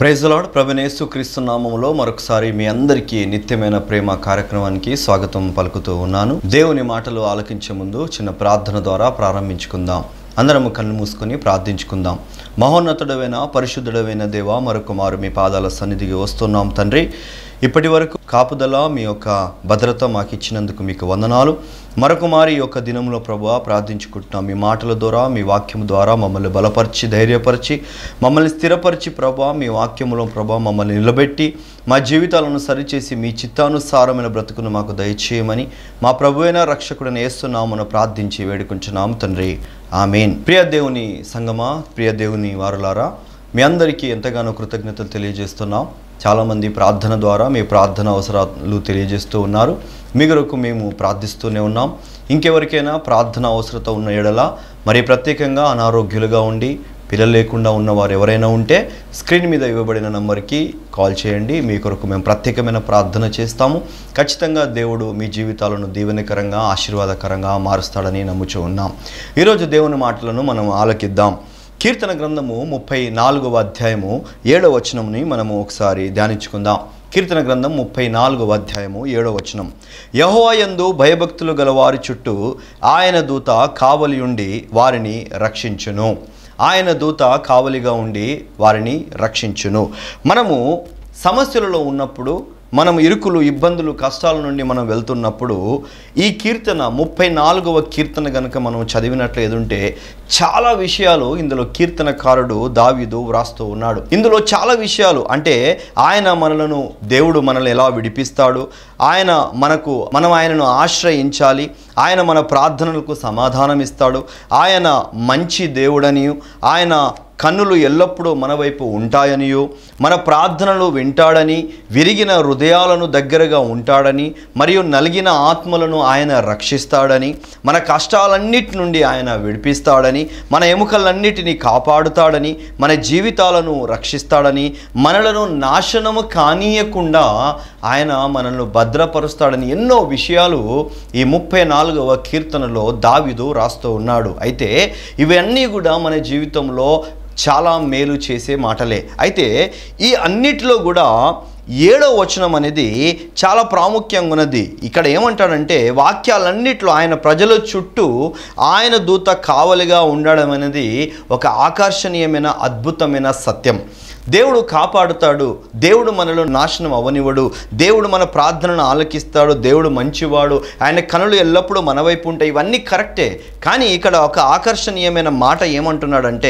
praise lord ప్రభునేసు క్రీస్తు నామములో మరొకసారి మీ అందరికీ నిత్యమైన ప్రేమ కార్యక్రమానికి స్వాగతం పలుకుతూ ఉన్నాను దేవుని మాటలు ఆలకించే ముందు చిన్న ప్రార్థన ద్వారా ప్రారంభించుకుందాం అందరము కళ్ళు మూసుకొని ప్రార్థించుకుందాం మహోన్నతుడమైన పరిశుద్ధుడమైన దేవ మరొక మారు మీ పాదాల సన్నిధికి వస్తున్నాం తండ్రి ఇప్పటి వరకు కాపుదల మీ యొక్క భద్రత మాకు ఇచ్చినందుకు మీకు వందనాలు మరొక మారి ఈ యొక్క దినంలో ప్రభు ప్రార్థించుకుంటున్నాం మీ మాటల ద్వారా మీ వాక్యం ద్వారా మమ్మల్ని బలపరిచి ధైర్యపరిచి మమ్మల్ని స్థిరపరిచి ప్రభా మీ వాక్యములో ప్రభా మమ్మల్ని నిలబెట్టి మా జీవితాలను సరిచేసి మీ చిత్తానుసారమైన బ్రతుకును మాకు దయచేయమని మా ప్రభు అయిన రక్షకుడిని వేస్తున్నామని ప్రార్థించి వేడుకుంటున్నాం తండ్రి ఆమెన్ ప్రియ దేవుని సంగమా ప్రియ దేవుని వారులారా మీ అందరికీ ఎంతగానో కృతజ్ఞతలు తెలియజేస్తున్నాం చాలామంది ప్రార్థన ద్వారా మీ ప్రార్థన అవసరాలు తెలియజేస్తూ ఉన్నారు మీ కొరకు మేము ప్రార్థిస్తూనే ఉన్నాం ఇంకెవరికైనా ప్రార్థన అవసరత ఉన్న ఎడల మరి ప్రత్యేకంగా అనారోగ్యులుగా ఉండి పిల్లలు లేకుండా ఉన్నవారు ఎవరైనా ఉంటే స్క్రీన్ మీద ఇవ్వబడిన నంబర్కి కాల్ చేయండి మీ కొరకు మేము ప్రత్యేకమైన ప్రార్థన చేస్తాము ఖచ్చితంగా దేవుడు మీ జీవితాలను దీవెనకరంగా ఆశీర్వాదకరంగా మారుస్తాడని నమ్ముచూ ఉన్నాం ఈరోజు దేవుని మాటలను మనం ఆలకిద్దాం కీర్తన గ్రంథము ముప్పై నాలుగవ అధ్యాయము ఏడవ వచనముని మనము ఒకసారి ధ్యానించుకుందాం కీర్తన గ్రంథం ముప్పై నాలుగవ అధ్యాయము ఏడవ వచనం యహోయందు భయభక్తులు గల వారి చుట్టూ ఆయన దూత కావలి ఉండి వారిని రక్షించును ఆయన దూత కావలిగా ఉండి వారిని రక్షించును మనము సమస్యలలో ఉన్నప్పుడు మనం ఇరుకులు ఇబ్బందులు కష్టాల నుండి మనం వెళ్తున్నప్పుడు ఈ కీర్తన ముప్పై నాలుగవ కీర్తన కనుక మనం చదివినట్లు ఏదుంటే చాలా విషయాలు ఇందులో కీర్తనకారుడు దావీదు వ్రాస్తూ ఉన్నాడు ఇందులో చాలా విషయాలు అంటే ఆయన మనలను దేవుడు మనల్ని ఎలా విడిపిస్తాడు ఆయన మనకు మనం ఆయనను ఆశ్రయించాలి ఆయన మన ప్రార్థనలకు సమాధానం ఇస్తాడు ఆయన మంచి దేవుడని ఆయన కన్నులు ఎల్లప్పుడూ మన వైపు ఉంటాయనియో మన ప్రార్థనలు వింటాడని విరిగిన హృదయాలను దగ్గరగా ఉంటాడని మరియు నలిగిన ఆత్మలను ఆయన రక్షిస్తాడని మన కష్టాలన్నిటి నుండి ఆయన విడిపిస్తాడని మన ఎముకలన్నిటినీ కాపాడుతాడని మన జీవితాలను రక్షిస్తాడని మనలను నాశనము కానీయకుండా ఆయన మనల్ని భద్రపరుస్తాడని ఎన్నో విషయాలు ఈ ముప్పై నాలుగవ కీర్తనలో దావిదు రాస్తూ ఉన్నాడు అయితే ఇవన్నీ కూడా మన జీవితంలో చాలా మేలు చేసే మాటలే అయితే ఈ అన్నిటిలో కూడా ఏడో వచనం అనేది చాలా ప్రాముఖ్యంగా ఉన్నది ఇక్కడ ఏమంటాడంటే వాక్యాలన్నిట్లో ఆయన ప్రజల చుట్టూ ఆయన దూత కావలిగా ఉండడం అనేది ఒక ఆకర్షణీయమైన అద్భుతమైన సత్యం దేవుడు కాపాడుతాడు దేవుడు మనలో నాశనం అవనివ్వడు దేవుడు మన ప్రార్థనను ఆలకిస్తాడు దేవుడు మంచివాడు ఆయన కనులు ఎల్లప్పుడూ మన వైపు ఉంటాయి ఇవన్నీ కరెక్టే కానీ ఇక్కడ ఒక ఆకర్షణీయమైన మాట ఏమంటున్నాడంటే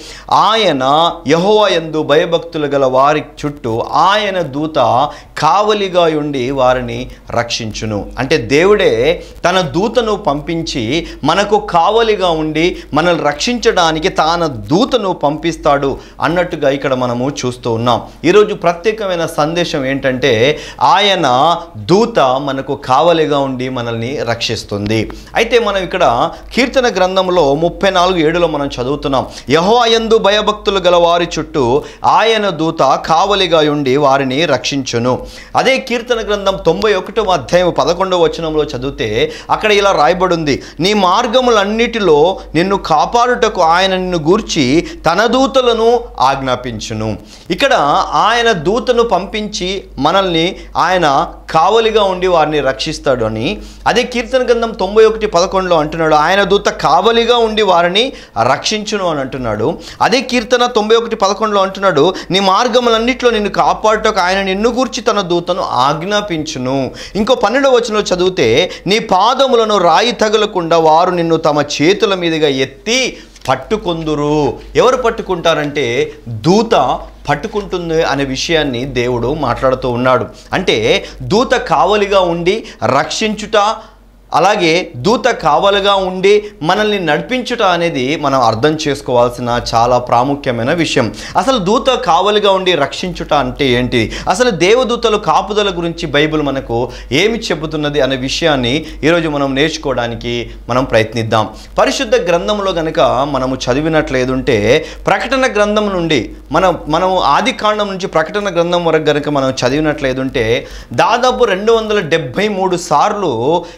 ఆయన యహోవ ఎందు భయభక్తులు గల వారి చుట్టూ ఆయన దూత కావలిగా ఉండి వారిని రక్షించును అంటే దేవుడే తన దూతను పంపించి మనకు కావలిగా ఉండి మనల్ని రక్షించడానికి తన దూతను పంపిస్తాడు అన్నట్టుగా ఇక్కడ మనము చూస్తూ ఉన్నాం ఈరోజు ప్రత్యేకమైన సందేశం ఏంటంటే ఆయన దూత మనకు కావలిగా ఉండి మనల్ని రక్షిస్తుంది అయితే మనం ఇక్కడ కీర్తన గ్రంథంలో ముప్పై నాలుగు ఏడులో మనం చదువుతున్నాం యహో అయందు భయభక్తులు గల వారి చుట్టూ ఆయన దూత కావలిగా ఉండి వారిని రక్షించును అదే కీర్తన గ్రంథం తొంభై ఒకటవ అధ్యాయం పదకొండవ వచనంలో చదివితే అక్కడ ఇలా రాయబడింది నీ మార్గములన్నిటిలో నిన్ను కాపాడుటకు ఆయన నిన్ను గూర్చి తన దూతలను ఆజ్ఞాపించును ఇక్కడ ఆయన దూతను పంపించి మనల్ని ఆయన కావలిగా ఉండి వారిని రక్షిస్తాడు అని అదే కీర్తన గ్రంథం తొంభై ఒకటి పదకొండులో అంటున్నాడు ఆయన దూత కావలిగా ఉండి వారిని రక్షించును అని అంటున్నాడు అదే కీర్తన తొంభై ఒకటి పదకొండులో అంటున్నాడు నీ మార్గములన్నింటిలో నిన్ను కాపాడుటకు ఆయన నిన్ను గూర్చి తన దూతను ఆజ్ఞాపించును ఇంకో పన్నెండవ వచనంలో చదివితే నీ పాదములను రాయి తగలకుండా వారు నిన్ను తమ చేతుల మీదుగా ఎత్తి పట్టుకొందురు ఎవరు పట్టుకుంటారంటే దూత పట్టుకుంటుంది అనే విషయాన్ని దేవుడు మాట్లాడుతూ ఉన్నాడు అంటే దూత కావలిగా ఉండి రక్షించుట అలాగే దూత కావలుగా ఉండి మనల్ని నడిపించుట అనేది మనం అర్థం చేసుకోవాల్సిన చాలా ప్రాముఖ్యమైన విషయం అసలు దూత కావలిగా ఉండి రక్షించుట అంటే ఏంటి అసలు దేవదూతలు కాపుదల గురించి బైబిల్ మనకు ఏమి చెబుతున్నది అనే విషయాన్ని ఈరోజు మనం నేర్చుకోవడానికి మనం ప్రయత్నిద్దాం పరిశుద్ధ గ్రంథంలో గనక మనము చదివినట్లేదుంటే ప్రకటన గ్రంథం నుండి మనం మనం ఆది కాండం నుంచి ప్రకటన గ్రంథం వరకు గనక మనం చదివినట్లేదుంటే దాదాపు రెండు వందల డెబ్భై మూడు సార్లు ఈ దే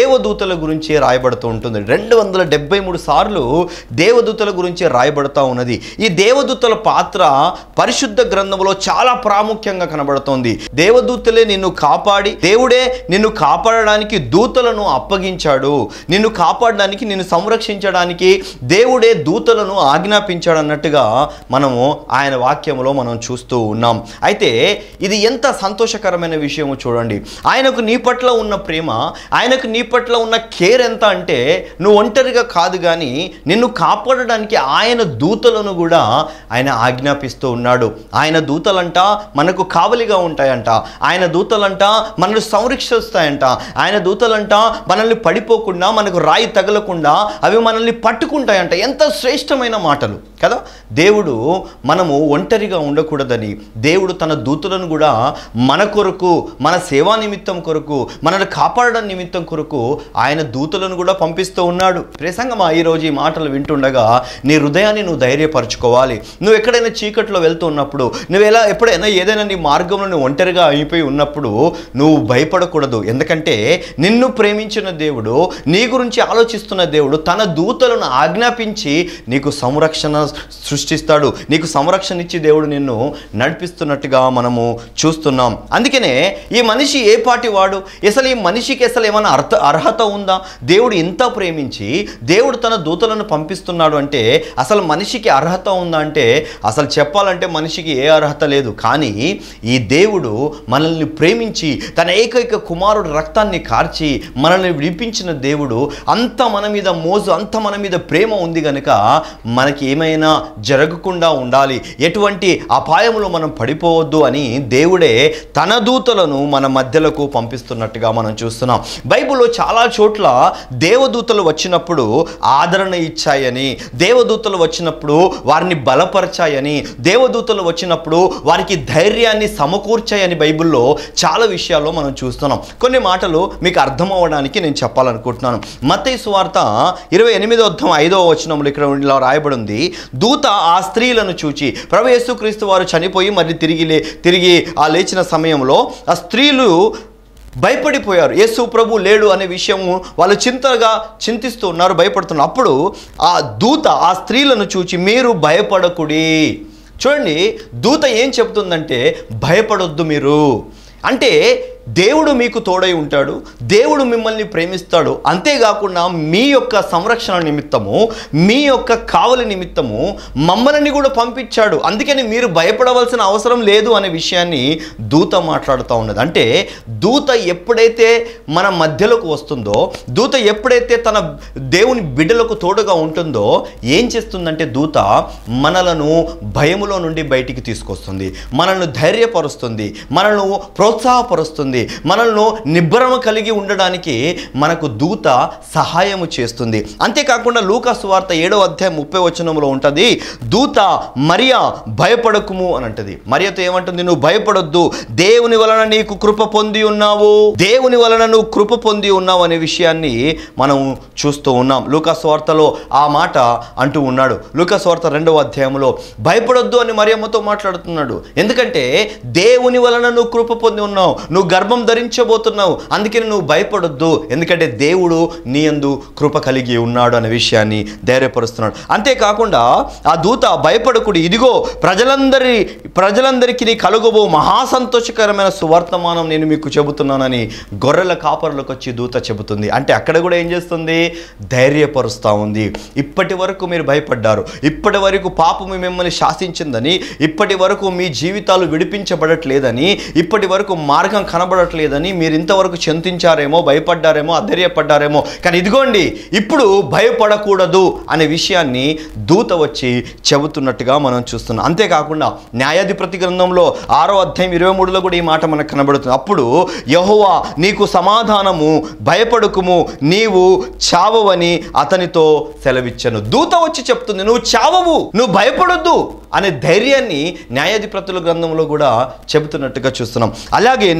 దేవదూతల గురించి రాయబడుతూ ఉంటుంది రెండు వందల డెబ్బై మూడు సార్లు దేవదూతల గురించి రాయబడుతూ ఉన్నది ఈ దేవదూతల పాత్ర పరిశుద్ధ గ్రంథంలో చాలా ప్రాముఖ్యంగా కనబడుతోంది దేవదూతలే నిన్ను కాపాడి దేవుడే నిన్ను కాపాడడానికి దూతలను అప్పగించాడు నిన్ను కాపాడడానికి నిన్ను సంరక్షించడానికి దేవుడే దూతలను ఆజ్ఞాపించాడు అన్నట్టుగా మనము ఆయన వాక్యంలో మనం చూస్తూ ఉన్నాం అయితే ఇది ఎంత సంతోషకరమైన విషయమో చూడండి ఆయనకు నీ పట్ల ఉన్న ప్రేమ ఆయనకు నీ పట్ల ఉన్న కేర్ ఎంత అంటే నువ్వు ఒంటరిగా కాదు కానీ నిన్ను కాపాడడానికి ఆయన దూతలను కూడా ఆయన ఆజ్ఞాపిస్తూ ఉన్నాడు ఆయన దూతలంట మనకు కావలిగా ఉంటాయంట ఆయన దూతలంట మనల్ని సంరక్షిస్తాయంట ఆయన దూతలంట మనల్ని పడిపోకుండా మనకు రాయి తగలకుండా అవి మనల్ని పట్టుకుంటాయంట ఎంత శ్రేష్టమైన మాటలు కదా దేవుడు మనము ఒంటరిగా ఉండకూడదని దేవుడు తన దూతలను కూడా మన కొరకు మన సేవా నిమిత్తం కొరకు మనల్ని కాపాడడం నిమిత్తం కొరకు ఆయన దూతలను కూడా పంపిస్తూ ఉన్నాడు ప్రసంగమా ఈరోజు ఈ మాటలు వింటుండగా నీ హృదయాన్ని నువ్వు ధైర్యపరచుకోవాలి నువ్వు ఎక్కడైనా చీకట్లో వెళ్తూ ఉన్నప్పుడు నువ్వు ఎలా ఎప్పుడైనా ఏదైనా నీ మార్గంలో నువ్వు ఒంటరిగా అయిపోయి ఉన్నప్పుడు నువ్వు భయపడకూడదు ఎందుకంటే నిన్ను ప్రేమించిన దేవుడు నీ గురించి ఆలోచిస్తున్న దేవుడు తన దూతలను ఆజ్ఞాపించి నీకు సంరక్షణ సృష్టిస్తాడు నీకు సంరక్షణ ఇచ్చి దేవుడు నిన్ను నడిపిస్తున్నట్టుగా మనము చూస్తున్నాం అందుకనే ఈ మనిషి ఏ పాటి వాడు అసలు ఈ మనిషికి అసలు ఏమైనా అర్థ అర్హత ఉందా దేవుడు ఇంత ప్రేమించి దేవుడు తన దూతలను పంపిస్తున్నాడు అంటే అసలు మనిషికి అర్హత ఉందా అంటే అసలు చెప్పాలంటే మనిషికి ఏ అర్హత లేదు కానీ ఈ దేవుడు మనల్ని ప్రేమించి తన ఏకైక కుమారుడు రక్తాన్ని కార్చి మనల్ని విడిపించిన దేవుడు అంత మన మీద మోజు అంత మన మీద ప్రేమ ఉంది కనుక మనకి ఏమైనా జరగకుండా ఉండాలి ఎటువంటి అపాయములో మనం పడిపోవద్దు అని దేవుడే తన దూతలను మన మధ్యలకు పంపిస్తున్నట్టుగా మనం చూస్తున్నాం బైబిల్లో చాలా చోట్ల దేవదూతలు వచ్చినప్పుడు ఆదరణ ఇచ్చాయని దేవదూతలు వచ్చినప్పుడు వారిని బలపరిచాయని దేవదూతలు వచ్చినప్పుడు వారికి ధైర్యాన్ని సమకూర్చాయని బైబిల్లో చాలా విషయాల్లో మనం చూస్తున్నాం కొన్ని మాటలు మీకు అర్థం అవ్వడానికి నేను చెప్పాలనుకుంటున్నాను మత్తయి సువార్త ఇరవై ఎనిమిదో అర్థం ఐదో వచనంలో ఇక్కడ ఇలా రాయబడి ఉంది దూత ఆ స్త్రీలను చూచి ప్రభు యేసుక్రీస్తు వారు చనిపోయి మరి తిరిగి లే తిరిగి ఆ లేచిన సమయంలో ఆ స్త్రీలు భయపడిపోయారు యేసు ప్రభు లేడు అనే విషయము వాళ్ళు చింతగా చింతిస్తూ ఉన్నారు భయపడుతున్నారు అప్పుడు ఆ దూత ఆ స్త్రీలను చూచి మీరు భయపడకుడి చూడండి దూత ఏం చెప్తుందంటే భయపడొద్దు మీరు అంటే దేవుడు మీకు తోడై ఉంటాడు దేవుడు మిమ్మల్ని ప్రేమిస్తాడు అంతేకాకుండా మీ యొక్క సంరక్షణ నిమిత్తము మీ యొక్క కావలి నిమిత్తము మమ్మల్ని కూడా పంపించాడు అందుకని మీరు భయపడవలసిన అవసరం లేదు అనే విషయాన్ని దూత మాట్లాడుతూ ఉన్నది అంటే దూత ఎప్పుడైతే మన మధ్యలోకి వస్తుందో దూత ఎప్పుడైతే తన దేవుని బిడ్డలకు తోడుగా ఉంటుందో ఏం చేస్తుందంటే దూత మనలను భయములో నుండి బయటికి తీసుకొస్తుంది మనల్ని ధైర్యపరుస్తుంది మనల్ని ప్రోత్సాహపరుస్తుంది మనల్ని నిబ్బరము కలిగి ఉండడానికి మనకు దూత సహాయము చేస్తుంది అంతేకాకుండా లూకా సువార్త ఏడో అధ్యాయం ముప్పై వచనంలో ఉంటుంది దూత మరియా భయపడకుము అని అంటది మరియతో ఏమంటుంది నువ్వు భయపడొద్దు దేవుని వలన నీకు కృప పొంది ఉన్నావు దేవుని వలన నువ్వు కృప పొంది ఉన్నావు అనే విషయాన్ని మనం చూస్తూ ఉన్నాం లూకా స్వార్తలో ఆ మాట అంటూ ఉన్నాడు లూకా స్వార్త రెండవ అధ్యాయంలో భయపడొద్దు అని మరియమ్మతో మాట్లాడుతున్నాడు ఎందుకంటే దేవుని వలన నువ్వు కృప పొంది ఉన్నావు నువ్వు గర్భం ధరించబోతున్నావు అందుకని నువ్వు భయపడొద్దు ఎందుకంటే దేవుడు నీ యందు కృప కలిగి ఉన్నాడు అనే విషయాన్ని ధైర్యపరుస్తున్నాడు అంతేకాకుండా ఆ దూత భయపడకుడు ఇదిగో ప్రజలందరి ప్రజలందరికీ నీ కలుగబో మహాసంతోషకరమైన సువర్తమానం నేను మీకు చెబుతున్నానని గొర్రెల కాపరులకు వచ్చి దూత చెబుతుంది అంటే అక్కడ కూడా ఏం చేస్తుంది ధైర్యపరుస్తూ ఉంది ఇప్పటి వరకు మీరు భయపడ్డారు ఇప్పటి వరకు పాపము మిమ్మల్ని శాసించిందని ఇప్పటి వరకు మీ జీవితాలు విడిపించబడట్లేదని ఇప్పటి వరకు మార్గం కనబడట్లేదని మీరు ఇంతవరకు చింతించారేమో భయపడ్డారేమో అధైర్యపడ్డారేమో కానీ ఇదిగోండి ఇప్పుడు భయపడకూడదు అనే విషయాన్ని దూత వచ్చి చెబుతున్నట్టుగా మనం చూస్తున్నాం అంతేకాకుండా న్యాయాధిపతి గ్రంథంలో ఆరో అధ్యాయం ఇరవై మూడులో కూడా ఈ మాట మనకు కనబడుతుంది అప్పుడు యహోవా నీకు సమాధానము భయపడుకుము నీవు చావవని అతనితో సెలవిచ్చను దూత వచ్చి చెప్తుంది నువ్వు చావవు నువ్వు భయపడొద్దు అనే ధైర్యాన్ని న్యాయాధిపతుల గ్రంథంలో కూడా చెబుతున్నట్టుగా చూస్తున్నాం అలాగే న్యాయాధిపతి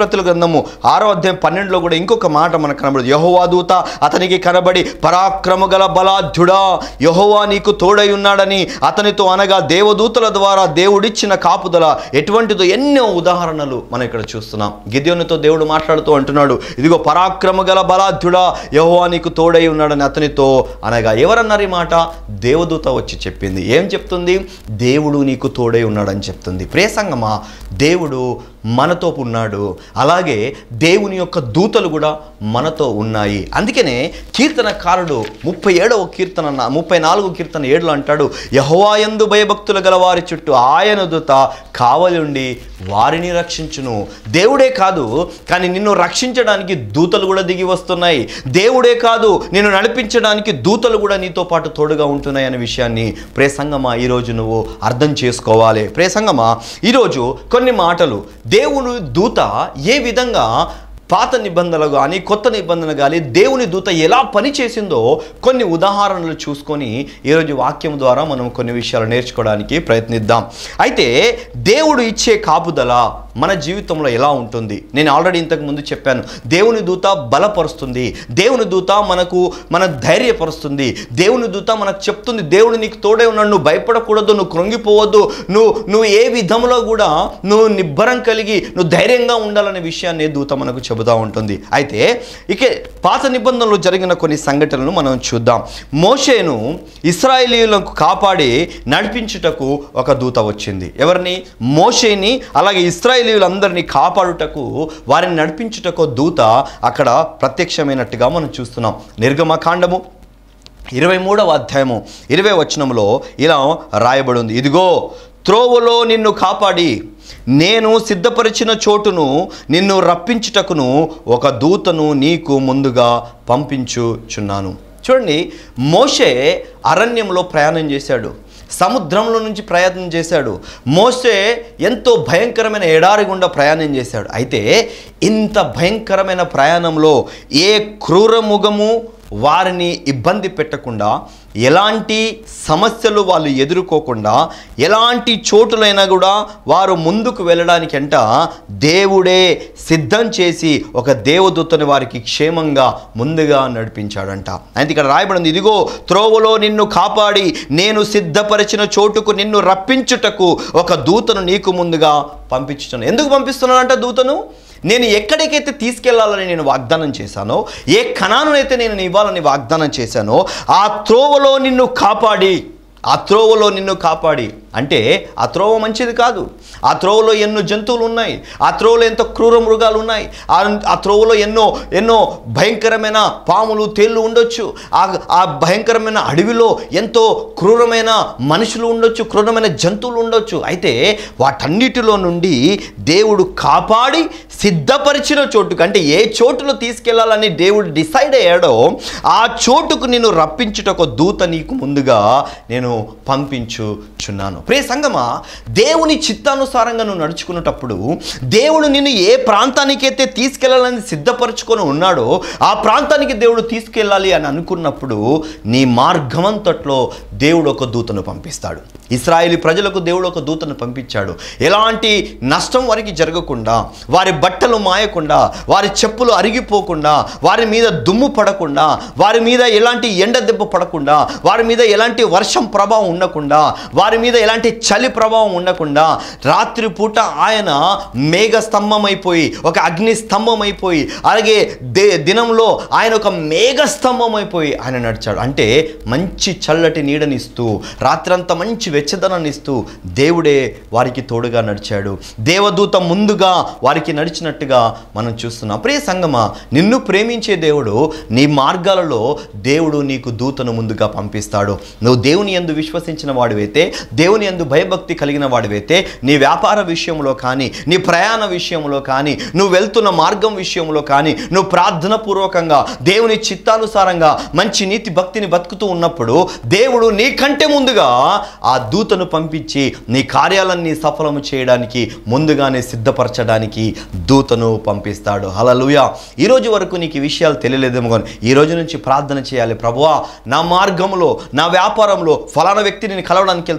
సామెప్రతుల గ్రంథము ఆరో అధ్యాయం పన్నెండులో కూడా ఇంకొక మాట మనకు కనబడదు యహోవా దూత అతనికి కనబడి పరాక్రమ గల బలాఢ్యుడా యహోవా నీకు తోడై ఉన్నాడని అతనితో అనగా దేవదూతల ద్వారా దేవుడిచ్చిన కాపుదల ఎటువంటిదో ఎన్నో ఉదాహరణలు మనం ఇక్కడ చూస్తున్నాం గిద్యోనితో దేవుడు మాట్లాడుతూ అంటున్నాడు ఇదిగో పరాక్రమ గల బలాఢ్యుడా యహోవా నీకు తోడై ఉన్నాడని అతనితో అనగా ఎవరన్నారు ఈ మాట దేవదూత వచ్చి చెప్పింది ఏం చెప్తుంది దేవుడు నీకు తోడై ఉన్నాడని చెప్తుంది ప్రేసంగమా దేవుడు మనతో ఉన్నాడు అలాగే దేవుని యొక్క దూతలు కూడా మనతో ఉన్నాయి అందుకనే కీర్తనకారుడు ముప్పై ఏడవ కీర్తన నా- ముప్పై నాలుగు కీర్తన ఏడులో అంటాడు యహోవాయందు భయభక్తులు గల వారి చుట్టూ ఆయన దూత కావలుండి వారిని రక్షించును దేవుడే కాదు కానీ నిన్ను రక్షించడానికి దూతలు కూడా దిగి వస్తున్నాయి దేవుడే కాదు నిన్ను నడిపించడానికి దూతలు కూడా నీతో పాటు తోడుగా ఉంటున్నాయి అనే విషయాన్ని ప్రేసంగమా ఈరోజు నువ్వు అర్థం చేసుకోవాలి ప్రేసంగమా ఈరోజు కొన్ని మాటలు దేవుని దూత ఏ విధంగా పాత నిబంధనలు కానీ కొత్త నిబంధన కానీ దేవుని దూత ఎలా పనిచేసిందో కొన్ని ఉదాహరణలు చూసుకొని ఈరోజు వాక్యం ద్వారా మనం కొన్ని విషయాలు నేర్చుకోవడానికి ప్రయత్నిద్దాం అయితే దేవుడు ఇచ్చే కాపుదల మన జీవితంలో ఎలా ఉంటుంది నేను ఆల్రెడీ ఇంతకు ముందు చెప్పాను దేవుని దూత బలపరుస్తుంది దేవుని దూత మనకు మన ధైర్యపరుస్తుంది దేవుని దూత మనకు చెప్తుంది దేవుడు నీకు తోడే ఉన్నాడు నువ్వు భయపడకూడదు నువ్వు కృంగిపోవద్దు నువ్వు నువ్వు ఏ విధంలో కూడా నువ్వు నిబ్బరం కలిగి నువ్వు ధైర్యంగా ఉండాలనే విషయాన్ని దూత మనకు చెబుతూ ఉంటుంది అయితే ఇక పాత నిబంధనలు జరిగిన కొన్ని సంఘటనలు మనం చూద్దాం మోషేను ఇస్రాయేలీయులకు కాపాడి నడిపించుటకు ఒక దూత వచ్చింది ఎవరిని మోషేని అలాగే ఇస్రాయేలీయులందరినీ కాపాడుటకు వారిని నడిపించుటకు దూత అక్కడ ప్రత్యక్షమైనట్టుగా మనం చూస్తున్నాం నిర్గమకాండము ఇరవై మూడవ అధ్యాయము ఇరవై వచనంలో ఇలా రాయబడి ఉంది ఇదిగో త్రోవలో నిన్ను కాపాడి నేను సిద్ధపరిచిన చోటును నిన్ను రప్పించుటకును ఒక దూతను నీకు ముందుగా పంపించుచున్నాను చూడండి మోషే అరణ్యంలో ప్రయాణం చేశాడు సముద్రంలో నుంచి ప్రయాణం చేశాడు మోసే ఎంతో భయంకరమైన ఎడారి గుండా ప్రయాణం చేశాడు అయితే ఇంత భయంకరమైన ప్రయాణంలో ఏ క్రూరముగము వారిని ఇబ్బంది పెట్టకుండా ఎలాంటి సమస్యలు వాళ్ళు ఎదుర్కోకుండా ఎలాంటి చోటులైనా కూడా వారు ముందుకు వెళ్ళడానికి అంట దేవుడే సిద్ధం చేసి ఒక దేవదూతని వారికి క్షేమంగా ముందుగా నడిపించాడంట అయితే ఇక్కడ రాయబడింది ఇదిగో త్రోవలో నిన్ను కాపాడి నేను సిద్ధపరిచిన చోటుకు నిన్ను రప్పించుటకు ఒక దూతను నీకు ముందుగా పంపించుతాను ఎందుకు పంపిస్తున్నానంట దూతను నేను ఎక్కడికైతే తీసుకెళ్లాలని నేను వాగ్దానం చేశానో ఏ కణానునైతే నేను ఇవ్వాలని వాగ్దానం చేశానో ఆ త్రోవలో నిన్ను కాపాడి ఆ త్రోవలో నిన్ను కాపాడి అంటే ఆ త్రోవ మంచిది కాదు ఆ త్రోవలో ఎన్నో జంతువులు ఉన్నాయి ఆ త్రోవలో ఎంతో క్రూర మృగాలు ఉన్నాయి ఆ ఆ త్రోవలో ఎన్నో ఎన్నో భయంకరమైన పాములు తేళ్ళు ఉండొచ్చు ఆ ఆ భయంకరమైన అడవిలో ఎంతో క్రూరమైన మనుషులు ఉండొచ్చు క్రూరమైన జంతువులు ఉండొచ్చు అయితే వాటన్నిటిలో నుండి దేవుడు కాపాడి సిద్ధపరిచిన చోటుకు అంటే ఏ చోటులో తీసుకెళ్లాలని దేవుడు డిసైడ్ అయ్యాడో ఆ చోటుకు నేను రప్పించుట ఒక దూత నీకు ముందుగా నేను పంపించుచున్నాను ప్రే సంగమా దేవుని చిత్తానుసారంగా నువ్వు నడుచుకున్నటప్పుడు దేవుడు నిన్ను ఏ ప్రాంతానికైతే తీసుకెళ్లాలని సిద్ధపరచుకొని ఉన్నాడో ఆ ప్రాంతానికి దేవుడు తీసుకెళ్ళాలి అని అనుకున్నప్పుడు నీ మార్గమంతట్లో దేవుడు ఒక దూతను పంపిస్తాడు ఇస్రాయేలీ ప్రజలకు దేవుడు ఒక దూతను పంపించాడు ఎలాంటి నష్టం వారికి జరగకుండా వారి బట్టలు మాయకుండా వారి చెప్పులు అరిగిపోకుండా వారి మీద దుమ్ము పడకుండా వారి మీద ఎలాంటి ఎండ దెబ్బ పడకుండా వారి మీద ఎలాంటి వర్షం ప్రభావం ఉండకుండా వారి మీద ఎలాంటి చలి ప్రభావం ఉండకుండా రాత్రి పూట ఆయన మేఘ స్తంభం అయిపోయి ఒక అగ్ని స్తంభం అయిపోయి అలాగే దే దినంలో ఆయన ఒక మేఘ స్తంభం అయిపోయి ఆయన నడిచాడు అంటే మంచి చల్లటి నీడనిస్తూ రాత్రంతా మంచి వెచ్చదనాన్ని ఇస్తూ దేవుడే వారికి తోడుగా నడిచాడు దేవదూత ముందుగా వారికి నడిచినట్టుగా మనం చూస్తున్నాం ప్రియ సంగమా నిన్ను ప్రేమించే దేవుడు నీ మార్గాలలో దేవుడు నీకు దూతను ముందుగా పంపిస్తాడు నువ్వు దేవుని ఎందు విశ్వసించిన వాడివైతే దేవుని ఎందు భయభక్తి కలిగిన వాడివైతే నీ వ్యాపార విషయంలో కానీ నీ ప్రయాణ విషయంలో కానీ నువ్వు వెళ్తున్న మార్గం విషయంలో కానీ నువ్వు ప్రార్థన పూర్వకంగా దేవుని చిత్తానుసారంగా మంచి నీతి భక్తిని బతుకుతూ ఉన్నప్పుడు దేవుడు నీకంటే ముందుగా ఆ దూతను పంపించి నీ కార్యాలన్నీ సఫలము చేయడానికి ముందుగానే సిద్ధపరచడానికి దూతను పంపిస్తాడు హలలుయ ఈ రోజు వరకు నీకు ఈ విషయాలు తెలియలేదేమో కానీ ఈ రోజు నుంచి ప్రార్థన చేయాలి ప్రభువా నా మార్గంలో నా వ్యాపారంలో ఫలానా వ్యక్తిని నేను కలవడానికి వెళ్తున్నాను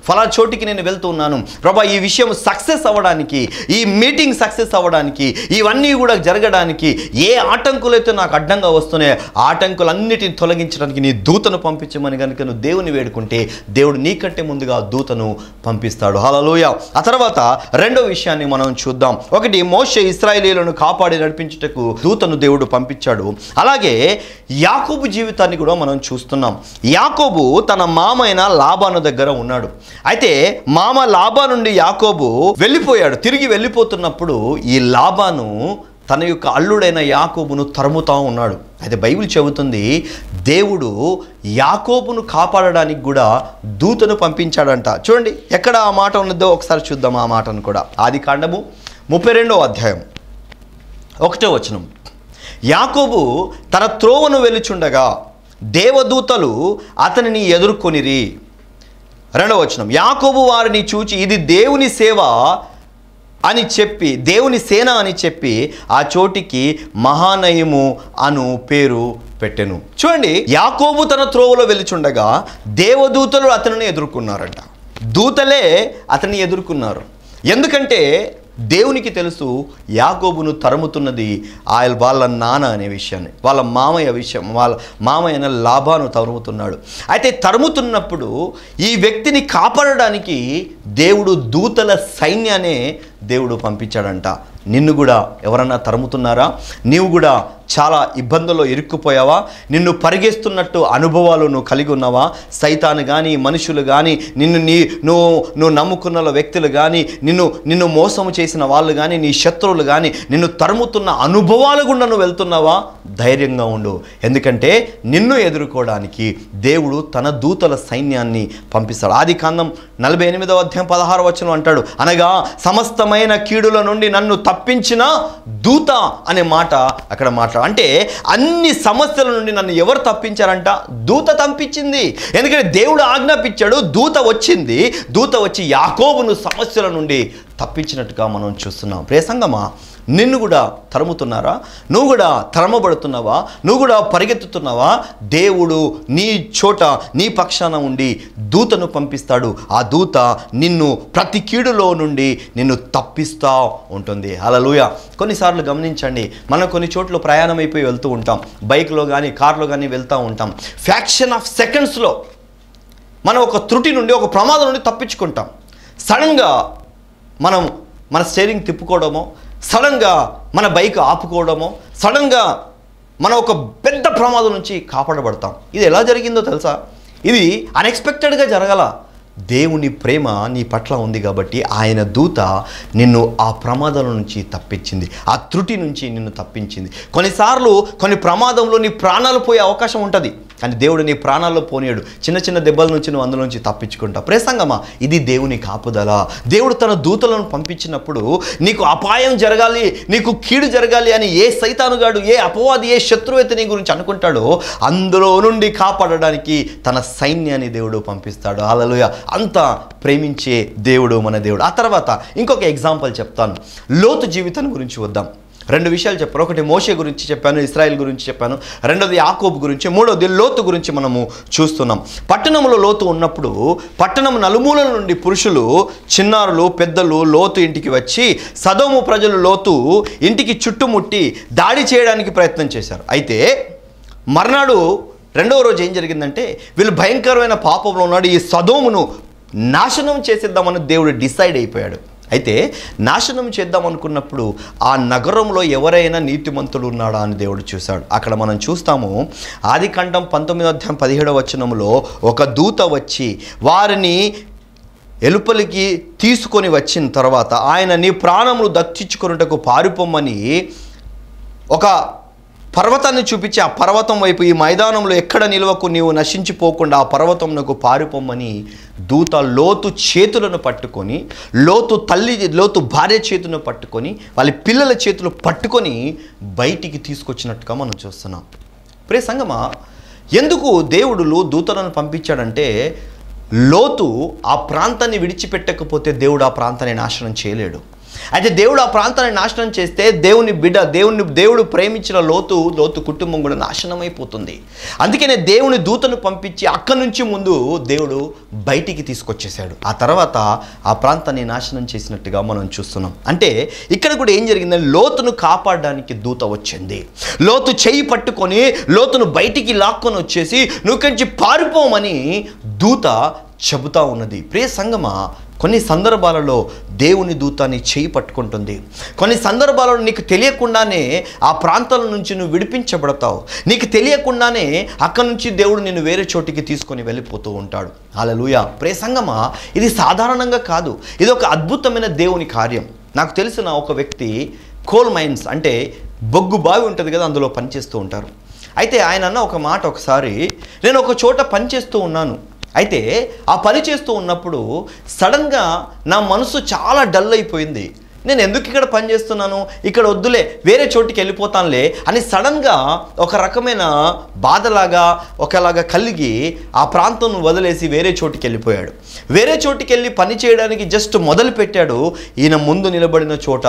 ఫలా చోటికి నేను వెళ్తూ ఉన్నాను ప్రభా ఈ విషయం సక్సెస్ అవ్వడానికి ఈ మీటింగ్ సక్సెస్ అవ్వడానికి ఇవన్నీ కూడా జరగడానికి ఏ ఆటంకులైతే నాకు అడ్డంగా వస్తున్నాయో ఆ ఆటంకులన్నిటిని తొలగించడానికి నీ దూతను పంపించమని కనుక నువ్వు దేవుని వేడుకుంటే దేవుడు నీకంటే ముందుగా దూతను పంపిస్తాడు హలలోయ ఆ తర్వాత రెండో విషయాన్ని మనం చూద్దాం ఒకటి మోషే ఇస్రాయేలీలను కాపాడి నడిపించుటకు దూతను దేవుడు పంపించాడు అలాగే యాకోబు జీవితాన్ని కూడా మనం చూస్తున్నాం యాకోబు తన మామైన లాబాను దగ్గర ఉన్నాడు అయితే మామ లాబా నుండి యాకోబు వెళ్ళిపోయాడు తిరిగి వెళ్ళిపోతున్నప్పుడు ఈ లాబాను తన యొక్క అల్లుడైన యాకోబును తరుముతా ఉన్నాడు అయితే బైబిల్ చెబుతుంది దేవుడు యాకోబును కాపాడడానికి కూడా దూతను పంపించాడంట చూడండి ఎక్కడ ఆ మాట ఉన్నదో ఒకసారి చూద్దాం ఆ మాటను కూడా ఆది కాండము ముప్పై రెండో అధ్యాయం ఒకటో వచనం యాకోబు తన త్రోవను వెలుచుండగా దేవదూతలు అతనిని ఎదుర్కొనిరి రెండవ వచనం యాకోబు వారిని చూచి ఇది దేవుని సేవ అని చెప్పి దేవుని సేన అని చెప్పి ఆ చోటికి మహానయము అను పేరు పెట్టెను చూడండి యాకోబు తన త్రోవలో వెలుచుండగా దేవదూతలు అతనిని ఎదుర్కొన్నారంట దూతలే అతన్ని ఎదుర్కొన్నారు ఎందుకంటే దేవునికి తెలుసు యాకోబును తరుముతున్నది ఆయన వాళ్ళ నాన్న అనే విషయాన్ని వాళ్ళ మామయ్య విషయం వాళ్ళ మామయ్య లాభాను తరుముతున్నాడు అయితే తరుముతున్నప్పుడు ఈ వ్యక్తిని కాపాడడానికి దేవుడు దూతల సైన్యాన్ని దేవుడు పంపించాడంట నిన్ను కూడా ఎవరన్నా తరుముతున్నారా నీవు కూడా చాలా ఇబ్బందుల్లో ఇరుక్కుపోయావా నిన్ను పరిగెస్తున్నట్టు అనుభవాలు నువ్వు కలిగి ఉన్నావా సైతాను కానీ మనుషులు కానీ నిన్ను నీ నువ్వు నువ్వు నమ్ముకున్న వ్యక్తులు కానీ నిన్ను నిన్ను మోసము చేసిన వాళ్ళు కానీ నీ శత్రువులు కానీ నిన్ను తరుముతున్న అనుభవాలు గుండా నువ్వు వెళ్తున్నావా ధైర్యంగా ఉండు ఎందుకంటే నిన్ను ఎదుర్కోవడానికి దేవుడు తన దూతల సైన్యాన్ని పంపిస్తాడు ఆది కాండం నలభై ఎనిమిదవ అధ్యాయం పదహారు వచనం అంటాడు అనగా సమస్తమైన కీడుల నుండి నన్ను తప్పించిన దూత అనే మాట అక్కడ మాట్లాడు అంటే అన్ని సమస్యల నుండి నన్ను ఎవరు తప్పించారంట దూత తప్పించింది ఎందుకంటే దేవుడు ఆజ్ఞాపించాడు దూత వచ్చింది దూత వచ్చి యాకోబును సమస్యల నుండి తప్పించినట్టుగా మనం చూస్తున్నాం ప్రేసంగమా నిన్ను కూడా తరుముతున్నారా నువ్వు కూడా తరమబడుతున్నావా నువ్వు కూడా పరిగెత్తుతున్నావా దేవుడు నీ చోట నీ పక్షాన ఉండి దూతను పంపిస్తాడు ఆ దూత నిన్ను ప్రతి కీడులో నుండి నిన్ను తప్పిస్తూ ఉంటుంది అలలుయ కొన్నిసార్లు గమనించండి మనం కొన్ని చోట్ల ప్రయాణం అయిపోయి వెళ్తూ ఉంటాం బైక్లో కానీ కార్లో కానీ వెళ్తూ ఉంటాం ఫ్యాక్షన్ ఆఫ్ సెకండ్స్లో మనం ఒక త్రుటి నుండి ఒక ప్రమాదం నుండి తప్పించుకుంటాం సడన్గా మనం మన స్టీరింగ్ తిప్పుకోవడమో సడన్గా మన బైక్ ఆపుకోవడమో సడన్గా మనం ఒక పెద్ద ప్రమాదం నుంచి కాపాడబడతాం ఇది ఎలా జరిగిందో తెలుసా ఇది అన్ఎక్స్పెక్టెడ్గా జరగల దేవుని ప్రేమ నీ పట్ల ఉంది కాబట్టి ఆయన దూత నిన్ను ఆ ప్రమాదం నుంచి తప్పించింది ఆ త్రుటి నుంచి నిన్ను తప్పించింది కొన్నిసార్లు కొన్ని ప్రమాదంలో నీ ప్రాణాలు పోయే అవకాశం ఉంటుంది కానీ దేవుడు నీ ప్రాణాల్లో పోనీయడు చిన్న చిన్న దెబ్బల నుంచి నువ్వు అందులో నుంచి తప్పించుకుంటావు ప్రేసంగమా ఇది దేవుని కాపుదల దేవుడు తన దూతలను పంపించినప్పుడు నీకు అపాయం జరగాలి నీకు కీడు జరగాలి అని ఏ సైతానుగాడు ఏ అపవాది ఏ శత్రువైతే నీ గురించి అనుకుంటాడో అందులో నుండి కాపాడడానికి తన సైన్యాన్ని దేవుడు పంపిస్తాడు అలలుయ అంత ప్రేమించే దేవుడు మన దేవుడు ఆ తర్వాత ఇంకొక ఎగ్జాంపుల్ చెప్తాను లోతు జీవితం గురించి వద్దాం రెండు విషయాలు చెప్పాను ఒకటి మోషే గురించి చెప్పాను ఇస్రాయల్ గురించి చెప్పాను రెండోది యాకోబు గురించి మూడోది లోతు గురించి మనము చూస్తున్నాం పట్టణంలో లోతు ఉన్నప్పుడు పట్టణం నలుమూలల నుండి పురుషులు చిన్నారులు పెద్దలు లోతు ఇంటికి వచ్చి సదోము ప్రజలు లోతు ఇంటికి చుట్టుముట్టి దాడి చేయడానికి ప్రయత్నం చేశారు అయితే మర్నాడు రెండవ రోజు ఏం జరిగిందంటే వీళ్ళు భయంకరమైన పాపంలో ఉన్నాడు ఈ సదోమును నాశనం చేసేద్దామని దేవుడు డిసైడ్ అయిపోయాడు అయితే నాశనం చేద్దాం అనుకున్నప్పుడు ఆ నగరంలో ఎవరైనా నీతిమంతుడు ఉన్నాడా అని దేవుడు చూశాడు అక్కడ మనం చూస్తాము ఆది ఖండం పంతొమ్మిదో అధ్యాయం పదిహేడవ వచనంలో ఒక దూత వచ్చి వారిని ఎలుపలికి తీసుకొని వచ్చిన తర్వాత ఆయన నీ ప్రాణములు దక్కించుకొనుటకు పారిపోమ్మని ఒక పర్వతాన్ని చూపించి ఆ పర్వతం వైపు ఈ మైదానంలో ఎక్కడ నిలవకు నీవు నశించిపోకుండా ఆ పర్వతంనకు పారిపోమ్మని దూత లోతు చేతులను పట్టుకొని లోతు తల్లి లోతు భార్య చేతులను పట్టుకొని వాళ్ళ పిల్లల చేతులు పట్టుకొని బయటికి తీసుకొచ్చినట్టుగా మనం చూస్తున్నాం ప్రే సంగమా ఎందుకు దేవుడు దూతలను పంపించాడంటే లోతు ఆ ప్రాంతాన్ని విడిచిపెట్టకపోతే దేవుడు ఆ ప్రాంతాన్ని నాశనం చేయలేడు అయితే దేవుడు ఆ ప్రాంతాన్ని నాశనం చేస్తే దేవుని బిడ్డ దేవుని దేవుడు ప్రేమించిన లోతు లోతు కుటుంబం కూడా నాశనం అయిపోతుంది అందుకనే దేవుని దూతను పంపించి అక్కడి నుంచి ముందు దేవుడు బయటికి తీసుకొచ్చేసాడు ఆ తర్వాత ఆ ప్రాంతాన్ని నాశనం చేసినట్టుగా మనం చూస్తున్నాం అంటే ఇక్కడ కూడా ఏం జరిగిందంటే లోతును కాపాడడానికి దూత వచ్చింది లోతు చెయ్యి పట్టుకొని లోతును బయటికి లాక్కొని వచ్చేసి నువ్వు ఇక్కడి నుంచి పారిపోమని దూత చెబుతా ఉన్నది ప్రియ సంగమా కొన్ని సందర్భాలలో దేవుని దూతాన్ని చేయి పట్టుకుంటుంది కొన్ని సందర్భాలలో నీకు తెలియకుండానే ఆ ప్రాంతాల నుంచి నువ్వు విడిపించబడతావు నీకు తెలియకుండానే అక్కడి నుంచి దేవుడు నిన్ను వేరే చోటికి తీసుకొని వెళ్ళిపోతూ ఉంటాడు అలలుయ ప్రే సంగమా ఇది సాధారణంగా కాదు ఇది ఒక అద్భుతమైన దేవుని కార్యం నాకు తెలిసిన ఒక వ్యక్తి కోల్ మైన్స్ అంటే బొగ్గు బావి ఉంటుంది కదా అందులో పనిచేస్తూ ఉంటారు అయితే ఆయన అన్న ఒక మాట ఒకసారి నేను ఒక చోట పనిచేస్తూ ఉన్నాను అయితే ఆ పని చేస్తూ ఉన్నప్పుడు సడన్గా నా మనసు చాలా డల్ అయిపోయింది నేను ఎందుకు ఇక్కడ పని చేస్తున్నాను ఇక్కడ వద్దులే వేరే చోటికి వెళ్ళిపోతానులే అని సడన్గా ఒక రకమైన బాధలాగా ఒకలాగా కలిగి ఆ ప్రాంతం వదిలేసి వేరే చోటికి వెళ్ళిపోయాడు వేరే చోటికి వెళ్ళి పని చేయడానికి జస్ట్ మొదలు పెట్టాడు ఈయన ముందు నిలబడిన చోట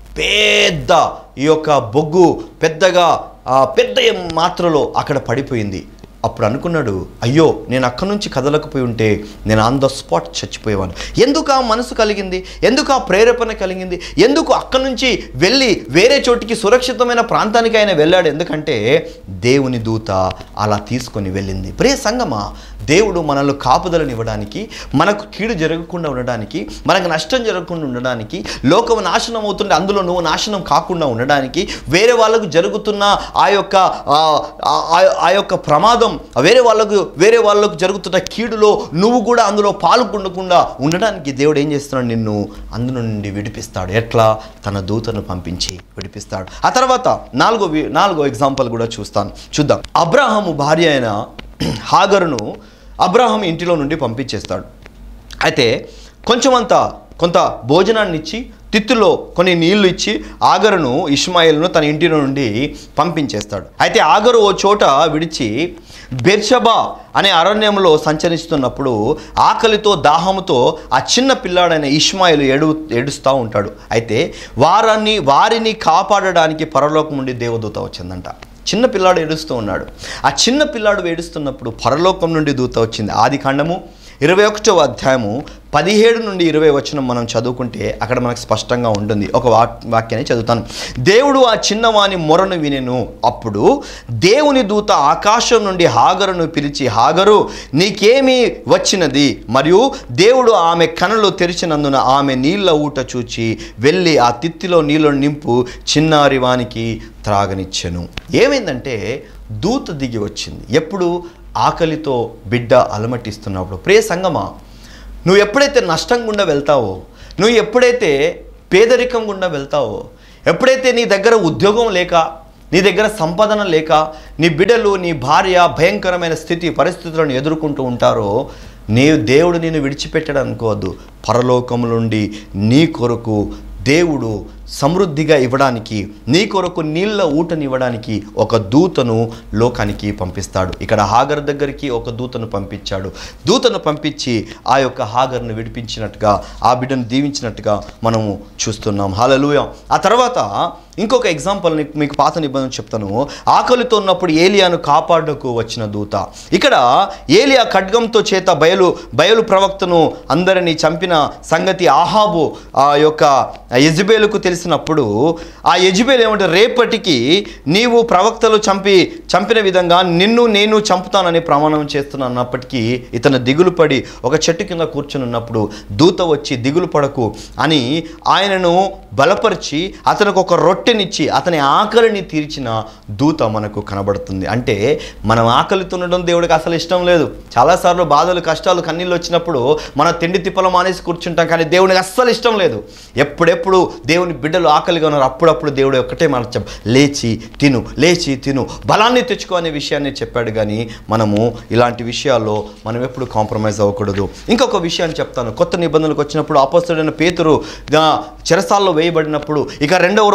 పెద్ద ఈ యొక్క బొగ్గు పెద్దగా ఆ పెద్ద మాత్రలో అక్కడ పడిపోయింది అప్పుడు అనుకున్నాడు అయ్యో నేను అక్కడి నుంచి కదలకపోయి ఉంటే నేను ఆన్ ద స్పాట్ చచ్చిపోయేవాను ఎందుకు ఆ మనసు కలిగింది ఎందుకు ఆ ప్రేరేపణ కలిగింది ఎందుకు అక్కడి నుంచి వెళ్ళి వేరే చోటికి సురక్షితమైన ప్రాంతానికి ఆయన వెళ్ళాడు ఎందుకంటే దేవుని దూత అలా తీసుకొని వెళ్ళింది ప్రియ సంగమా దేవుడు మనల్ని కాపుదలనివ్వడానికి మనకు కీడు జరగకుండా ఉండడానికి మనకు నష్టం జరగకుండా ఉండడానికి లోకం నాశనం అవుతుంటే అందులో నువ్వు నాశనం కాకుండా ఉండడానికి వేరే వాళ్ళకు జరుగుతున్న ఆ యొక్క ఆ, ఆ- ఆ యొక్క ప్రమాదం వేరే వాళ్ళకు వేరే వాళ్ళకు జరుగుతున్న కీడులో నువ్వు కూడా అందులో పాల్గొనకుండా ఉండడానికి దేవుడు ఏం చేస్తున్నాడు నిన్ను అందులో నుండి విడిపిస్తాడు ఎట్లా తన దూతను పంపించి విడిపిస్తాడు ఆ తర్వాత నాలుగో వి- నాలుగో ఎగ్జాంపుల్ కూడా చూస్తాను చూద్దాం అబ్రాహాము భార్య అయిన హాగరును అబ్రాహాం ఇంటిలో నుండి పంపించేస్తాడు అయితే కొంచెమంత కొంత భోజనాన్ని ఇచ్చి తిత్తులో కొన్ని నీళ్లు ఇచ్చి ఆగరును ఇష్మాయిల్ను తన ఇంటి నుండి పంపించేస్తాడు అయితే ఆగరు ఓ చోట విడిచి బెర్షబా అనే అరణ్యంలో సంచరిస్తున్నప్పుడు ఆకలితో దాహముతో ఆ చిన్న పిల్లాడైన ఇష్మాయిల్ ఏడు ఏడుస్తూ ఉంటాడు అయితే వారాన్ని వారిని కాపాడడానికి పరలోకం నుండి దేవదూత వచ్చిందంట చిన్న పిల్లాడు ఏడుస్తూ ఉన్నాడు ఆ చిన్న పిల్లాడు ఏడుస్తున్నప్పుడు పరలోకం నుండి దూత వచ్చింది ఆది కాండము ఇరవై ఒకటవ అధ్యాయము పదిహేడు నుండి ఇరవై వచనం మనం చదువుకుంటే అక్కడ మనకు స్పష్టంగా ఉంటుంది ఒక వా వాక్యాన్ని చదువుతాను దేవుడు ఆ చిన్నవాని మొరను వినెను అప్పుడు దేవుని దూత ఆకాశం నుండి హాగరును పిలిచి హాగరు నీకేమి వచ్చినది మరియు దేవుడు ఆమె కనులు తెరిచినందున ఆమె నీళ్ళ ఊట చూచి వెళ్ళి ఆ తిత్తిలో నీళ్ళను నింపు చిన్నారి వానికి త్రాగనిచ్చెను ఏమైందంటే దూత దిగి వచ్చింది ఎప్పుడు ఆకలితో బిడ్డ అలమటిస్తున్నప్పుడు ప్రియ సంగమా నువ్వు ఎప్పుడైతే నష్టం గుండా వెళ్తావో నువ్వు ఎప్పుడైతే పేదరికం గుండా వెళ్తావో ఎప్పుడైతే నీ దగ్గర ఉద్యోగం లేక నీ దగ్గర సంపాదన లేక నీ బిడ్డలు నీ భార్య భయంకరమైన స్థితి పరిస్థితులను ఎదుర్కొంటూ ఉంటారో నీ దేవుడు నిన్ను విడిచిపెట్టాడు అనుకోవద్దు పరలోకం నుండి నీ కొరకు దేవుడు సమృద్ధిగా ఇవ్వడానికి నీ కొరకు నీళ్ళ ఊటనివ్వడానికి ఒక దూతను లోకానికి పంపిస్తాడు ఇక్కడ హాగర్ దగ్గరికి ఒక దూతను పంపించాడు దూతను పంపించి ఆ యొక్క హాగర్ను విడిపించినట్టుగా ఆ బిడ్డను దీవించినట్టుగా మనము చూస్తున్నాం హాలలుయ ఆ తర్వాత ఇంకొక ఎగ్జాంపుల్ మీకు పాత నిబంధన చెప్తాను ఆకలితో ఉన్నప్పుడు ఏలియాను కాపాడుకు వచ్చిన దూత ఇక్కడ ఏలియా ఖడ్గంతో చేత బయలు బయలు ప్రవక్తను అందరినీ చంపిన సంగతి ఆహాబు ఆ యొక్క యజ్బేలుకు తెలిసినప్పుడు ఆ యజ్బేలు ఏమంటే రేపటికి నీవు ప్రవక్తలు చంపి చంపిన విధంగా నిన్ను నేను చంపుతానని ప్రమాణం చేస్తున్నాను అన్నప్పటికీ ఇతను దిగులు పడి ఒక చెట్టు కింద కూర్చుని ఉన్నప్పుడు దూత వచ్చి దిగులు పడకు అని ఆయనను బలపరిచి అతనికి ఒక రొట్టెనిచ్చి అతని ఆకలిని తీర్చిన దూత మనకు కనబడుతుంది అంటే మనం ఆకలితో ఉండడం దేవుడికి అసలు ఇష్టం లేదు చాలాసార్లు బాధలు కష్టాలు కన్నీళ్ళు వచ్చినప్పుడు మన తిండి తిప్పలు మానేసి కూర్చుంటాం కానీ దేవునికి అస్సలు ఇష్టం లేదు ఎప్పుడెప్పుడు దేవుని బిడ్డలు ఆకలిగా ఉన్నారు అప్పుడప్పుడు దేవుడు ఒక్కటే మాట చెప్ లేచి తిను లేచి తిను బలాన్ని తెచ్చుకో అనే విషయాన్ని చెప్పాడు కానీ మనము ఇలాంటి విషయాల్లో మనం ఎప్పుడు కాంప్రమైజ్ అవ్వకూడదు ఇంకొక విషయాన్ని చెప్తాను కొత్త నిబంధనలకు వచ్చినప్పుడు అపస్తుడైన పేతురు ఆ, చెరసాల్లో వేయబడినప్పుడు ఇక రెండవ రోజు అతని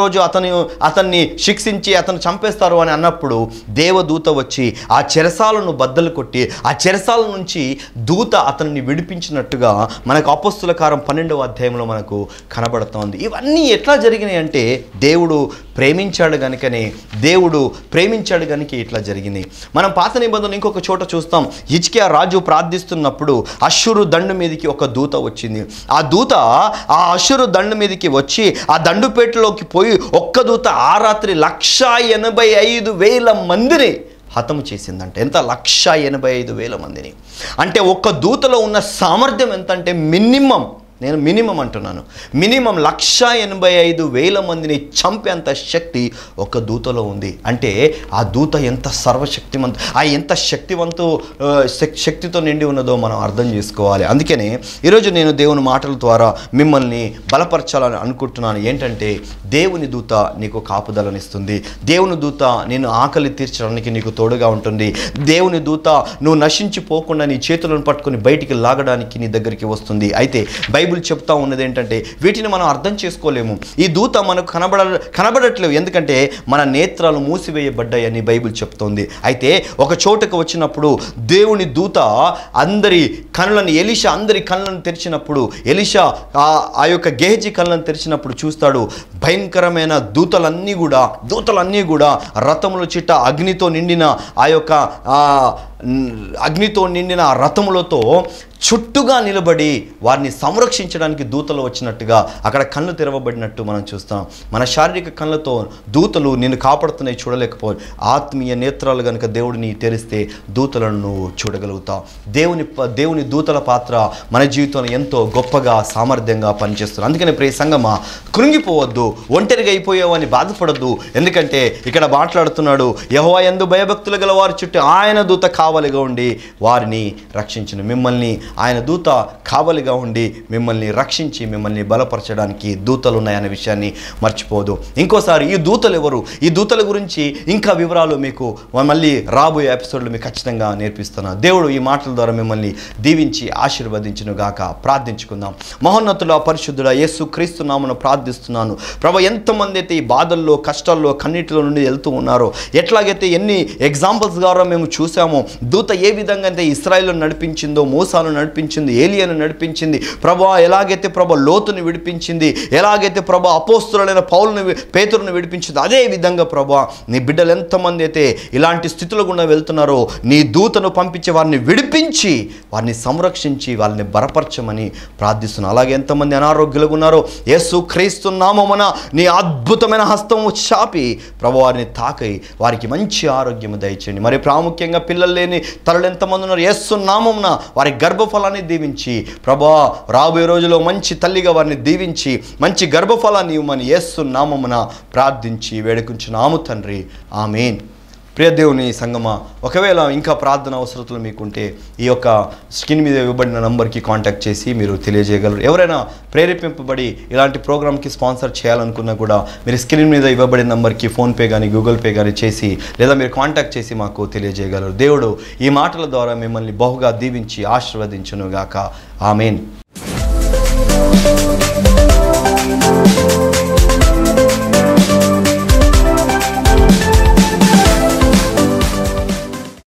అతను అతన్ని శిక్షించి అతను చంపేస్తారు అని అన్నప్పుడు దేవదూత వచ్చి ఆ చెరసాలను బద్దలు కొట్టి ఆ చెరసాల నుంచి దూత అతన్ని విడిపించినట్టుగా మనకు అపస్తుల కారం పన్నెండవ అధ్యాయంలో మనకు కనబడుతోంది ఇవన్నీ ఎట్లా జరిగినాయి అంటే దేవుడు ప్రేమించాడు గనుకనే దేవుడు ప్రేమించాడు గనుక ఇట్లా జరిగినాయి మనం పాత నిబంధనలు ఇంకొక చోట చూస్తాం హిజ్కియా రాజు ప్రార్థిస్తున్నప్పుడు అశ్షురు దండు మీదకి ఒక దూత వచ్చింది ఆ దూత ఆ అశ్షురు దండు మీదకి వచ్చి ఆ దండుపేటలోకి పోయి ఒక్క దూత ఆ రాత్రి లక్ష ఎనభై ఐదు వేల మందిని హతము చేసిందంటే ఎంత లక్ష ఎనభై ఐదు వేల మందిని అంటే ఒక్క దూతలో ఉన్న సామర్థ్యం ఎంత అంటే మినిమం నేను మినిమం అంటున్నాను మినిమం లక్ష ఎనభై ఐదు వేల మందిని చంపేంత శక్తి ఒక దూతలో ఉంది అంటే ఆ దూత ఎంత సర్వశక్తివంత ఆ ఎంత శక్తివంతు ఆ, శక్- శక్తితో నిండి ఉన్నదో మనం అర్థం చేసుకోవాలి అందుకనే ఈరోజు నేను దేవుని మాటల ద్వారా మిమ్మల్ని బలపరచాలని అనుకుంటున్నాను ఏంటంటే దేవుని దూత నీకు కాపుదలనిస్తుంది దేవుని దూత నేను ఆకలి తీర్చడానికి నీకు తోడుగా ఉంటుంది దేవుని దూత నువ్వు నశించిపోకుండా నీ చేతులను పట్టుకొని బయటికి లాగడానికి నీ దగ్గరికి వస్తుంది అయితే బైబిల్ చెప్తా ఉన్నది ఏంటంటే వీటిని మనం అర్థం చేసుకోలేము ఈ దూత మనకు కనబడ కనబడట్లేవు ఎందుకంటే మన నేత్రాలు మూసివేయబడ్డాయని బైబిల్ చెప్తోంది అయితే ఒక చోటకు వచ్చినప్పుడు దేవుని దూత అందరి కనులను ఎలిషా అందరి కళ్ళను తెరిచినప్పుడు ఎలిషా ఆ ఆ యొక్క గేహజీ కళ్ళను తెరిచినప్పుడు చూస్తాడు భయంకరమైన దూతలన్నీ కూడా దూతలన్నీ కూడా రథముల చిట్ట అగ్నితో నిండిన ఆ యొక్క ఆ, న్- అగ్నితో నిండిన ఆ రథములతో చుట్టుగా నిలబడి వారిని సంరక్షించడానికి దూతలు వచ్చినట్టుగా అక్కడ కళ్ళు తెరవబడినట్టు మనం చూస్తాం మన శారీరక కళ్ళతో దూతలు నిన్ను కాపాడుతున్నాయి చూడలేకపో ఆత్మీయ నేత్రాలు కనుక దేవుడిని తెరిస్తే దూతలను నువ్వు చూడగలుగుతావు దేవుని ప- దేవుని దూతల పాత్ర మన జీవితంలో ఎంతో గొప్పగా సామర్థ్యంగా పనిచేస్తుంది అందుకని ప్రియ సంగమా కృంగిపోవద్దు ఒంటరిగా అయిపోయావని బాధపడద్దు ఎందుకంటే ఇక్కడ మాట్లాడుతున్నాడు యహోవా ఎందు భయభక్తులు గల వారి చుట్టూ ఆయన దూత కావలిగా ఉండి వారిని రక్షించిన మిమ్మల్ని ఆయన దూత కావలిగా ఉండి మిమ్మల్ని రక్షించి మిమ్మల్ని బలపరచడానికి దూతలు ఉన్నాయనే విషయాన్ని మర్చిపోదు ఇంకోసారి ఈ దూతలు ఎవరు ఈ దూతల గురించి ఇంకా వివరాలు మీకు మళ్ళీ రాబోయే ఎపిసోడ్లో మీకు ఖచ్చితంగా నేర్పిస్తున్నాను దేవుడు ఈ మాటల ద్వారా మిమ్మల్ని దీవించి ఆశీర్వదించును గాక ప్రార్థించుకుందాం మహోన్నతుల పరిశుద్ధుడ యేసు క్రీస్తు నామను ప్రార్థిస్తున్నాను ప్రభు ఎంతమంది అయితే ఈ బాధల్లో కష్టాల్లో కన్నీటిలో నుండి వెళ్తూ ఉన్నారో ఎట్లాగైతే ఎన్ని ఎగ్జాంపుల్స్ ద్వారా మేము చూసామో దూత ఏ విధంగా అయితే ఇస్రాయిల్ను నడిపించిందో మోసాను నడిపించింది ఏలియను నడిపించింది ప్రభా ఎలాగైతే ప్రభా లోతుని విడిపించింది ఎలాగైతే ప్రభా అపోస్తులైన పౌలను వి- పేతురుని విడిపించింది అదే విధంగా ప్రభా నీ బిడ్డలు ఎంతమంది అయితే ఇలాంటి స్థితిలో గుండా వెళ్తున్నారో నీ దూతను పంపించి వారిని విడిపించి వారిని సంరక్షించి వాళ్ళని బలపరచమని ప్రార్థిస్తున్నాను అలాగే ఎంతమంది అనారోగ్యులుగా ఉన్నారో యేసు క్రీస్తు నామమున నీ అద్భుతమైన హస్తము చాపి ప్రభు వారిని తాకై వారికి మంచి ఆరోగ్యం దయచేయండి మరి ప్రాముఖ్యంగా పిల్లలు లేని తలలు ఎంతమంది ఉన్నారు యేసు నామమున వారి గర్భఫలాన్ని దీవించి ప్రభా రాబోయే రోజులో మంచి తల్లిగా వారిని దీవించి మంచి గర్భఫలాన్ని ఇవ్వమని యేసు నామమున ప్రార్థించి వేడుకుంటున్నాము తండ్రి ఆమెన్ ప్రియ దేవుని సంగమ ఒకవేళ ఇంకా ప్రార్థన అవసరతలు మీకుంటే ఈ యొక్క స్క్రీన్ మీద ఇవ్వబడిన నంబర్కి కాంటాక్ట్ చేసి మీరు తెలియజేయగలరు ఎవరైనా ప్రేరేపింపబడి ఇలాంటి ప్రోగ్రామ్కి స్పాన్సర్ చేయాలనుకున్నా కూడా మీరు స్క్రీన్ మీద ఇవ్వబడిన నంబర్కి ఫోన్పే కానీ గూగుల్ పే కానీ చేసి లేదా మీరు కాంటాక్ట్ చేసి మాకు తెలియజేయగలరు దేవుడు ఈ మాటల ద్వారా మిమ్మల్ని బహుగా దీవించి ఆశీర్వదించును గాక ఆమెన్